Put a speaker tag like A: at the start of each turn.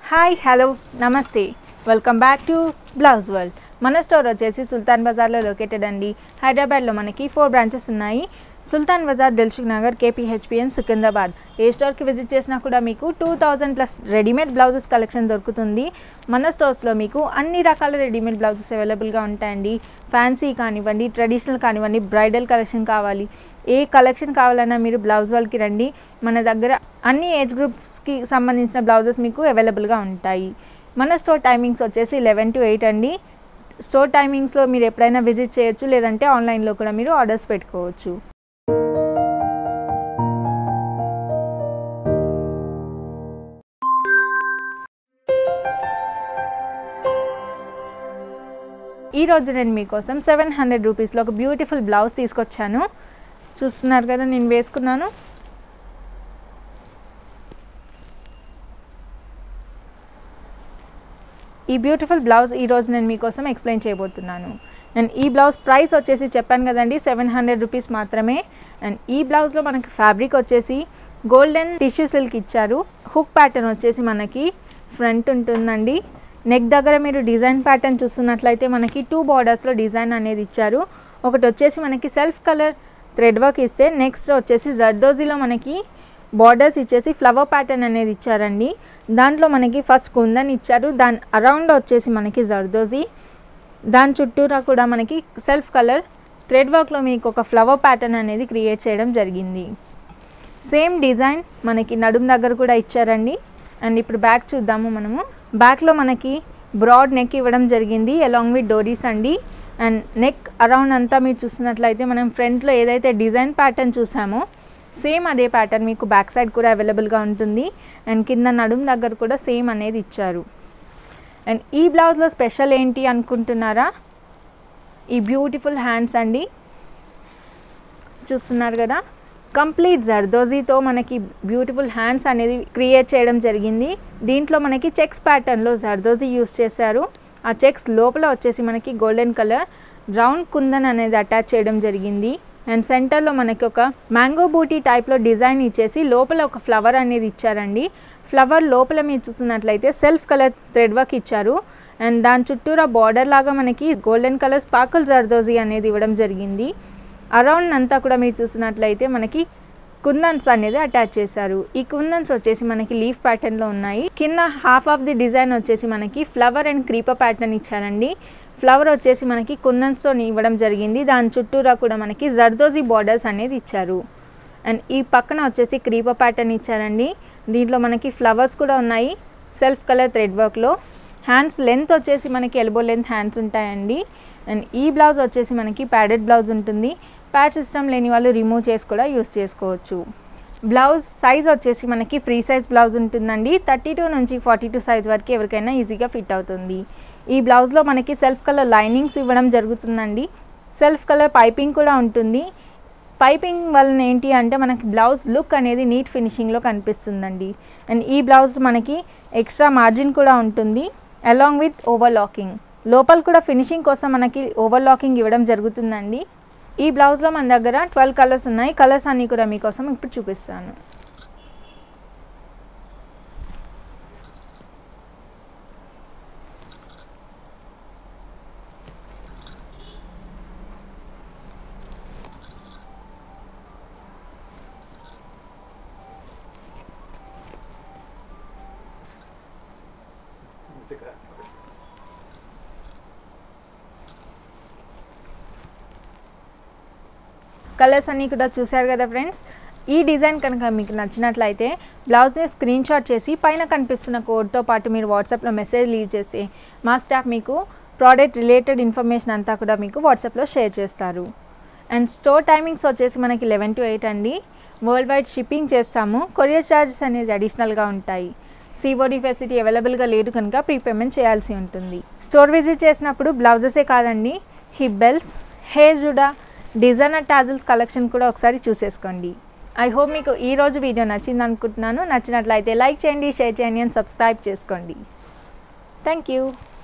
A: hi hello నమస్తే welcome back to blouse world మన store వచ్చేసి సుల్తాన్ బజార్లో లొకేటెడ్ అండి హైదరాబాద్లో మనకి ఫోర్ బ్రాంచెస్ ఉన్నాయి సుల్తాన్ బజార్ దిల్సుఖ్ నగర్ కేపీహెచ్పిఎన్ సికింద్రాబాద్ ఏ స్టోర్కి విజిట్ చేసినా కూడా మీకు two thousand plus readymade blouses collection దొరుకుతుంది మన స్టోర్స్లో మీకు అన్ని రకాల రెడీమేడ్ బ్లౌజెస్ అవైలబుల్గా ఉంటాయండి ఫ్యాన్సీ కానివ్వండి ట్రెడిషనల్ కానివ్వండి బ్రైడల్ కలెక్షన్ కావాలి ఏ కలెక్షన్ కావాలన్నా మీరు బ్లౌజ్ వాళ్ళకి రండి మన దగ్గర అన్ని ఏజ్ గ్రూప్స్కి సంబంధించిన బ్లౌజెస్ మీకు అవైలబుల్గా ఉంటాయి మన స్టోర్ టైమింగ్స్ వచ్చేసి లెవెన్ టు ఎయిట్ అండి స్టోర్ టైమింగ్స్లో మీరు ఎప్పుడైనా విజిట్ చేయొచ్చు లేదంటే ఆన్లైన్లో కూడా మీరు ఆర్డర్స్ పెట్టుకోవచ్చు ఈరోజు నేను మీకోసం సెవెన్ హండ్రెడ్ రూపీస్లో ఒక బ్యూటిఫుల్ బ్లౌజ్ తీసుకొచ్చాను చూస్తున్నారు కదా నేను వేసుకున్నాను ఈ బ్యూటిఫుల్ బ్లౌజ్ ఈరోజు నేను మీకోసం ఎక్స్ప్లెయిన్ చేయబోతున్నాను అండ్ ఈ బ్లౌజ్ ప్రైస్ వచ్చేసి చెప్పాను కదండి సెవెన్ హండ్రెడ్ రూపీస్ మాత్రమే అండ్ ఈ బ్లౌజ్లో మనకి ఫ్యాబ్రిక్ వచ్చేసి గోల్డెన్ టిష్యూ సిల్క్ ఇచ్చారు హుక్ ప్యాటర్న్ వచ్చేసి మనకి ఫ్రంట్ ఉంటుందండి నెక్ దగ్గర మీరు డిజైన్ ప్యాటర్న్ చూస్తున్నట్లయితే మనకి టూ బార్డర్స్లో డిజైన్ అనేది ఇచ్చారు ఒకటి వచ్చేసి మనకి సెల్ఫ్ కలర్ థ్రెడ్ వర్క్ ఇస్తే నెక్స్ట్ వచ్చేసి జర్దోజీలో మనకి బార్డర్స్ ఇచ్చేసి ఫ్లవర్ ప్యాటర్న్ అనేది ఇచ్చారండి దాంట్లో మనకి ఫస్ట్ కుందన్ ఇచ్చారు దాని అరౌండ్ వచ్చేసి మనకి జర్దోజీ దాని చుట్టూరా కూడా మనకి సెల్ఫ్ కలర్ థ్రెడ్ వర్క్లో మీకు ఒక ఫ్లవర్ ప్యాటర్న్ అనేది క్రియేట్ చేయడం జరిగింది సేమ్ డిజైన్ మనకి నడుం దగ్గర కూడా ఇచ్చారండి అండ్ ఇప్పుడు బ్యాక్ చూద్దాము మనము బ్యాక్లో మనకి బ్రాడ్ నెక్ ఇవ్వడం జరిగింది అలాంగ్ విత్ డోరీస్ అండి అండ్ నెక్ అరౌండ్ అంతా మీరు చూస్తున్నట్లయితే మనం ఫ్రంట్లో ఏదైతే డిజైన్ ప్యాటర్న్ చూసామో సేమ్ అదే ప్యాటర్న్ మీకు బ్యాక్ సైడ్ కూడా అవైలబుల్గా ఉంటుంది అండ్ కింద నడుం దగ్గర కూడా సేమ్ అనేది ఇచ్చారు అండ్ ఈ బ్లౌజ్లో స్పెషల్ ఏంటి అనుకుంటున్నారా ఈ బ్యూటిఫుల్ హ్యాండ్స్ అండి చూస్తున్నారు కదా కంప్లీట్ జర్దోజీతో మనకి బ్యూటిఫుల్ హ్యాండ్స్ అనేది క్రియేట్ చేయడం జరిగింది దీంట్లో మనకి చెక్స్ ప్యాటర్న్లో జర్దోజీ యూస్ చేశారు ఆ చెక్స్ లోపల వచ్చేసి మనకి గోల్డెన్ కలర్ రౌండ్ కుందన్ అనేది అటాచ్ చేయడం జరిగింది అండ్ సెంటర్లో మనకి ఒక మ్యాంగో బూటీ టైప్లో డిజైన్ ఇచ్చేసి లోపల ఒక ఫ్లవర్ అనేది ఇచ్చారండి ఫ్లవర్ లోపల మీరు చూస్తున్నట్లయితే సెల్ఫ్ కలర్ థ్రెడ్ వర్క్ ఇచ్చారు అండ్ దాని చుట్టూరా బార్డర్ లాగా మనకి గోల్డెన్ కలర్ స్పార్కల్ జర్దోజీ అనేది ఇవ్వడం జరిగింది అరౌండ్ అంతా కూడా మీరు చూసినట్లయితే మనకి కుందన్స్ అనేది అటాచ్ చేశారు ఈ కుందన్స్ వచ్చేసి మనకి లీఫ్ ప్యాటర్న్లో ఉన్నాయి కింద హాఫ్ ఆఫ్ ది డిజైన్ వచ్చేసి మనకి ఫ్లవర్ అండ్ క్రీపర్ ప్యాటర్న్ ఇచ్చారండి ఫ్లవర్ వచ్చేసి మనకి కుందన్స్తో ఇవ్వడం జరిగింది దాని చుట్టూరా కూడా మనకి జర్దోజీ బార్డర్స్ అనేది ఇచ్చారు అండ్ ఈ పక్కన వచ్చేసి క్రీపర్ ప్యాటర్న్ ఇచ్చారండి దీంట్లో మనకి ఫ్లవర్స్ కూడా ఉన్నాయి సెల్ఫ్ కలర్ థ్రెడ్ వర్క్లో హ్యాండ్స్ లెంత్ వచ్చేసి మనకి ఎల్బో లెంత్ హ్యాండ్స్ ఉంటాయండి అండ్ ఈ బ్లౌజ్ వచ్చేసి మనకి ప్యాడెడ్ బ్లౌజ్ ఉంటుంది ప్యాడ్ సిస్టమ్ లేని వాళ్ళు రిమూవ్ చేసి కూడా యూస్ చేసుకోవచ్చు బ్లౌజ్ సైజ్ వచ్చేసి మనకి ఫ్రీ సైజ్ బ్లౌజ్ ఉంటుందండి థర్టీ టూ నుంచి ఫార్టీ టూ సైజ్ వరకు ఎవరికైనా ఈజీగా ఫిట్ అవుతుంది ఈ బ్లౌజ్లో మనకి సెల్ఫ్ కలర్ లైనింగ్స్ ఇవ్వడం జరుగుతుందండి సెల్ఫ్ కలర్ పైపింగ్ కూడా ఉంటుంది పైపింగ్ వలన ఏంటి అంటే మనకి బ్లౌజ్ లుక్ అనేది నీట్ ఫినిషింగ్లో కనిపిస్తుందండి అండ్ ఈ బ్లౌజ్ మనకి ఎక్స్ట్రా మార్జిన్ కూడా ఉంటుంది అలాంగ్ విత్ ఓవర్లాకింగ్ లోపల కూడా ఫినిషింగ్ కోసం మనకి ఓవర్లాకింగ్ ఇవ్వడం జరుగుతుందండి ఈ బ్లౌజ్లో మన దగ్గర ట్వెల్వ్ కలర్స్ ఉన్నాయి కలర్స్ అన్నీ కూడా మీకోసం ఇప్పుడు చూపిస్తాను కలర్స్ అన్నీ కూడా చూశారు కదా ఫ్రెండ్స్ ఈ డిజైన్ కనుక మీకు నచ్చినట్లయితే బ్లౌజ్ని స్క్రీన్ షాట్ చేసి పైన కనిపిస్తున్న కోడ్తో పాటు మీరు వాట్సాప్లో మెసేజ్ లీవ్ చేసి మా స్టాఫ్ మీకు ప్రోడక్ట్ రిలేటెడ్ ఇన్ఫర్మేషన్ అంతా కూడా మీకు వాట్సాప్లో షేర్ చేస్తారు అండ్ స్టోర్ టైమింగ్స్ వచ్చేసి మనకి లెవెన్ టు ఎయిట్ అండి వరల్డ్ వైడ్ షిప్పింగ్ చేస్తాము కొరియర్ ఛార్జెస్ అనేది అడిషనల్గా ఉంటాయి సిఓడి ఫెసిలిటీ అవైలబుల్గా లేదు కనుక ప్రీపేమెంట్ చేయాల్సి ఉంటుంది స్టోర్ విజిట్ చేసినప్పుడు బ్లౌజెసే కాదండి హిప్ బెల్స్ హెయిర్ జుడా డిజైనర్ టాజిల్స్ కలెక్షన్ కూడా ఒకసారి చూసేసుకోండి ఐ హోప్ మీకు ఈ రోజు వీడియో నచ్చింది అనుకుంటున్నాను నచ్చినట్లయితే లైక్ చేయండి షేర్ చేయండి అండ్ సబ్స్క్రైబ్ చేసుకోండి థ్యాంక్ యూ